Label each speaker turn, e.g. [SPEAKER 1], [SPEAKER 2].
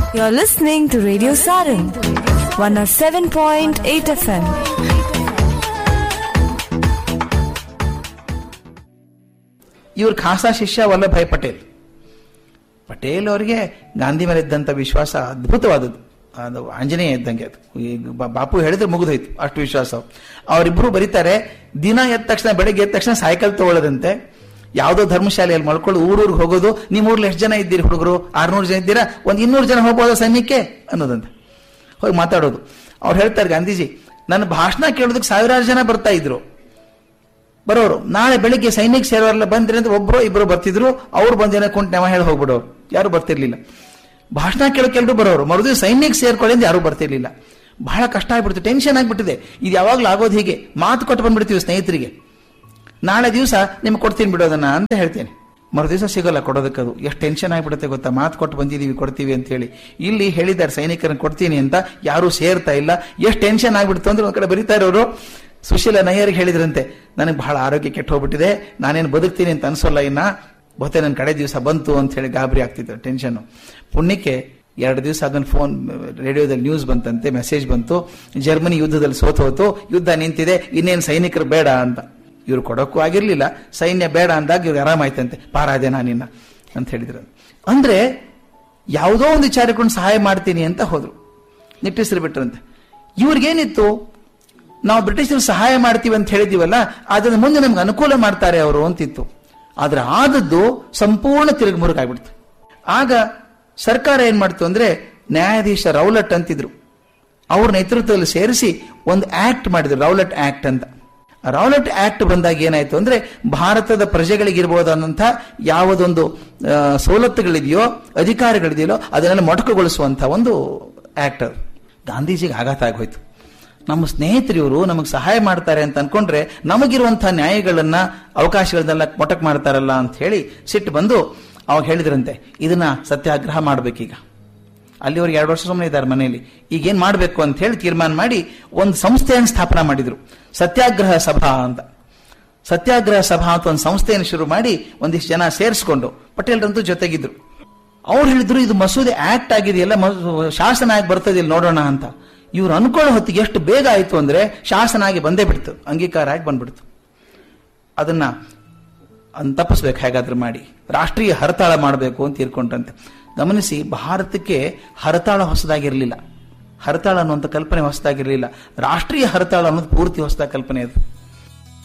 [SPEAKER 1] You're listening to Radio Saran, 107.8 FM.
[SPEAKER 2] ಇವ್ರ ಖಾಸಾ ಶಿಷ್ಯ ವಲ್ಲಭಾಯ್ ಪಟೇಲ್ ಪಟೇಲ್ ಅವರಿಗೆ ಗಾಂಧಿ ಮೇಲೆ ಇದ್ದಂಥ ವಿಶ್ವಾಸ ಅದ್ಭುತವಾದದ್ದು ಅದು ಆಂಜನೇಯ ಇದ್ದಂಗೆ ಅದು ಈಗ ಬಾ- ಬಾಪು ಹೇಳಿದ್ರೆ ಮುಗಿದೋಯ್ತು ಅಷ್ಟು ವಿಶ್ವಾಸ ಅವರಿಬ್ರು ಬರೀತಾರೆ ದಿನ ಎದ್ದ ತಕ್ಷಣ ಬೆಳಗ್ಗೆ ಎದ್ದ ತಕ್ಷಣ ಸೈಕಲ್ ತಗೊಳ್ಳೋದಂತೆ ಯಾವುದೋ ಧರ್ಮಶಾಲೆಯಲ್ಲಿ ಮಲ್ಕೊಂಡು ಊರೂರಿಗೆ ಹೋಗೋದು ನಿಮ್ಮ ಊರ್ಲಿ ಎಷ್ಟು ಜನ ಇದ್ದೀರಿ ಹುಡುಗರು ಆರ್ನೂರು ಜನ ಇದ್ದೀರಾ ಒಂದು ಇನ್ನೂರು ಜನ ಹೋಗ್ಬೋದಾ ಸೈನ್ಯಕ್ಕೆ ಅನ್ನೋದಂತೆ ಹೋಗಿ ಮಾತಾಡೋದು ಅವ್ರು ಹೇಳ್ತಾರೆ ಗಾಂಧೀಜಿ ನನ್ನ ಭಾಷಣ ಕೇಳೋದಕ್ಕೆ ಸಾವಿರಾರು ಜನ ಬರ್ತಾ ಇದ್ರು ಬರೋರು ನಾಳೆ ಬೆಳಿಗ್ಗೆ ಸೈನಿಕ ಸೇರೋರೆಲ್ಲ ಬಂದ್ರಿ ಅಂತ ಒಬ್ರು ಇಬ್ರು ಬರ್ತಿದ್ರು ಅವ್ರು ಬಂದೇನ ಕುಂಟ್ ನೆವ ಹೇಳಿ ಹೋಗ್ಬಿಡೋರು ಯಾರು ಬರ್ತಿರ್ಲಿಲ್ಲ ಭಾಷಣ ಕೇಳೋಕೆ ಎಲ್ರು ಬರೋರು ಮರುದಿನ ಸೈನ್ಯಕ್ ಸೇರ್ಕೊಳ್ಳಿ ಅಂತ ಯಾರು ಬರ್ತಿರ್ಲಿಲ್ಲ ಬಹಳ ಕಷ್ಟ ಆಗ್ಬಿಡ್ತು ಟೆನ್ಷನ್ ಆಗ್ಬಿಟ್ಟಿದೆ ಇದು ಯಾವಾಗ್ಲೂ ಆಗೋದು ಹೀಗೆ ಮಾತು ಕೊಟ್ಟು ಬಂದ್ಬಿಡ್ತೀವಿ ಸ್ನೇಹಿತರಿಗೆ ನಾಳೆ ದಿವಸ ನಿಮ್ಗೆ ಕೊಡ್ತೀನಿ ಬಿಡೋದನ್ನ ಅಂತ ಹೇಳ್ತೇನೆ ಮರು ದಿವಸ ಸಿಗಲ್ಲ ಕೊಡೋದಕ್ಕದು ಎಷ್ಟು ಟೆನ್ಷನ್ ಆಗಿಬಿಡುತ್ತೆ ಗೊತ್ತಾ ಮಾತು ಕೊಟ್ಟು ಬಂದಿದ್ದೀವಿ ಕೊಡ್ತೀವಿ ಅಂತ ಹೇಳಿ ಇಲ್ಲಿ ಹೇಳಿದ್ದಾರೆ ಸೈನಿಕರನ್ನ ಕೊಡ್ತೀನಿ ಅಂತ ಯಾರು ಸೇರ್ತಾ ಇಲ್ಲ ಎಷ್ಟು ಟೆನ್ಷನ್ ಆಗ್ಬಿಡ್ತು ಅಂದ್ರೆ ಒಂದ್ ಕಡೆ ಬರೀತಾ ಇರೋರು ಸುಶೀಲ ನಯ್ಯರಿಗೆ ಹೇಳಿದ್ರಂತೆ ನನಗೆ ಬಹಳ ಆರೋಗ್ಯ ಕೆಟ್ಟು ಹೋಗ್ಬಿಟ್ಟಿದೆ ನಾನೇನು ಬದುಕ್ತೀನಿ ಅಂತ ಅನ್ಸೋಲ್ಲ ಇನ್ನ ಬಹುತೇ ನನ್ನ ಕಡೆ ದಿವಸ ಬಂತು ಅಂತ ಹೇಳಿ ಗಾಬರಿ ಆಗ್ತಿತ್ತು ಟೆನ್ಷನ್ ಪುಣ್ಯಕ್ಕೆ ಎರಡು ದಿವಸ ಅದನ್ನ ಫೋನ್ ರೇಡಿಯೋದಲ್ಲಿ ನ್ಯೂಸ್ ಬಂತಂತೆ ಮೆಸೇಜ್ ಬಂತು ಜರ್ಮನಿ ಯುದ್ಧದಲ್ಲಿ ಸೋತು ಹೋತು ಯುದ್ಧ ನಿಂತಿದೆ ಇನ್ನೇನು ಸೈನಿಕರು ಬೇಡ ಅಂತ ಇವ್ರು ಕೊಡೋಕ್ಕೂ ಆಗಿರ್ಲಿಲ್ಲ ಸೈನ್ಯ ಬೇಡ ಅಂದಾಗ ಇವ್ರಿಗೆ ಆರಾಮಾಯ್ತಂತೆ ಪಾರಾದೆ ನಾನಿನ್ನ ಅಂತ ಹೇಳಿದ್ರು ಅಂದ್ರೆ ಯಾವುದೋ ಒಂದು ವಿಚಾರಕೊಂಡು ಸಹಾಯ ಮಾಡ್ತೀನಿ ಅಂತ ಹೋದ್ರು ನಿಟ್ಟುಸಿರು ಬಿಟ್ರಂತೆ ಇವ್ರಿಗೇನಿತ್ತು ನಾವು ಬ್ರಿಟಿಷರು ಸಹಾಯ ಮಾಡ್ತೀವಿ ಅಂತ ಹೇಳಿದೀವಲ್ಲ ಅದನ್ನ ಮುಂದೆ ನಮ್ಗೆ ಅನುಕೂಲ ಮಾಡ್ತಾರೆ ಅವರು ಅಂತಿತ್ತು ಆದ್ರೆ ಆದದ್ದು ಸಂಪೂರ್ಣ ತಿರುಗಿ ಮುರುಗಾಗ್ಬಿಡ್ತು ಆಗ ಸರ್ಕಾರ ಏನ್ ಮಾಡ್ತು ಅಂದ್ರೆ ನ್ಯಾಯಾಧೀಶ ರೌಲಟ್ ಅಂತಿದ್ರು ಅವ್ರ ನೇತೃತ್ವದಲ್ಲಿ ಸೇರಿಸಿ ಒಂದು ಆಕ್ಟ್ ಮಾಡಿದ್ರು ರೌಲಟ್ ಆಕ್ಟ್ ಅಂತ ರೌಲಟ್ ಆಕ್ಟ್ ಬಂದಾಗ ಏನಾಯ್ತು ಅಂದ್ರೆ ಭಾರತದ ಪ್ರಜೆಗಳಿಗಿರ್ಬೋದಂತ ಯಾವುದೊಂದು ಆ, ಸವಲತ್ತುಗಳಿದೆಯೋ ಅಧಿಕಾರಗಳಿದೆಯೋ ಅದನ್ನೆಲ್ಲ ಮೊಟಕುಗೊಳಿಸುವಂತ ಒಂದು ಆಕ್ಟ್ ಅದು ಗಾಂಧೀಜಿಗೆ ಆಘಾತ ಆಗೋಯ್ತು ನಮ್ಮ ಸ್ನೇಹಿತರು ಇವರು ನಮಗೆ ಸಹಾಯ ಮಾಡ್ತಾರೆ ಅಂತ ಅನ್ಕೊಂಡ್ರೆ ನಮಗಿರುವಂತಹ ನ್ಯಾಯಗಳನ್ನ ಅವಕಾಶಗಳನ್ನೆಲ್ಲ ಮೊಟಕ್ ಮಾಡ್ತಾರಲ್ಲ ಅಂತ ಹೇಳಿ ಸಿಟ್ಟು ಬಂದು ಅವಾಗ ಹೇಳಿದ್ರಂತೆ ಇದನ್ನ ಸತ್ಯಾಗ್ರಹ ಮಾಡ್ಬೇಕೀಗ ಅಲ್ಲಿವರೆಗೆ ಎರಡು ವರ್ಷ ಸುಮ್ಮನೆ ಇದ್ದಾರೆ ಮನೆಯಲ್ಲಿ ಈಗ ಏನ್ ಮಾಡಬೇಕು ಅಂತ ಹೇಳಿ ತೀರ್ಮಾನ ಮಾಡಿ ಒಂದು ಸಂಸ್ಥೆಯನ್ನು ಸ್ಥಾಪನಾ ಮಾಡಿದ್ರು ಸತ್ಯಾಗ್ರಹ ಸಭಾ ಅಂತ ಸತ್ಯಾಗ್ರಹ ಸಭಾ ಅಂತ ಒಂದು ಸಂಸ್ಥೆಯನ್ನು ಶುರು ಮಾಡಿ ಒಂದಿಷ್ಟು ಜನ ಸೇರಿಸ್ಕೊಂಡು ಪಟೇಲ್ರಂತೂ ಜೊತೆಗಿದ್ರು ಅವ್ರು ಹೇಳಿದ್ರು ಇದು ಮಸೂದೆ ಆಕ್ಟ್ ಆಗಿದೆಯಲ್ಲ ಮ- ಶಾಸನ ಆಗಿ ಬರ್ತದಿಲ್ಲ ನೋಡೋಣ ಅಂತ ಇವ್ರು ಅನ್ಕೊಳ್ಳೋ ಹೊತ್ತಿಗೆ ಎಷ್ಟು ಬೇಗ ಆಯ್ತು ಅಂದ್ರೆ ಶಾಸನ ಆಗಿ ಬಂದೇ ಬಿಡ್ತು ಅಂಗೀಕಾರ ಆಗಿ ಬಂದ್ಬಿಡ್ತು ಅದನ್ನ ಅನ್ ತಪ್ಪಿಸ್ಬೇಕು ಹೇಗಾದ್ರೂ ಮಾಡಿ ರಾಷ್ಟ್ರೀಯ ಹರತಾಳ ಮಾಡಬೇಕು ಅಂತ ತೀರ್ಕೊಂಡ್ರಂತೆ ಗಮನಿಸಿ ಭಾರತಕ್ಕೆ ಹರತಾಳ ಹೊಸದಾಗಿರ್ಲಿಲ್ಲ ಹರತಾಳ ಅನ್ನುವಂಥ ಕಲ್ಪನೆ ಹೊಸದಾಗಿರ್ಲಿಲ್ಲ ರಾಷ್ಟ್ರೀಯ ಹರತಾಳ ಅನ್ನೋದು ಪೂರ್ತಿ ಹೊಸದಾದ ಕಲ್ಪನೆ ಅದು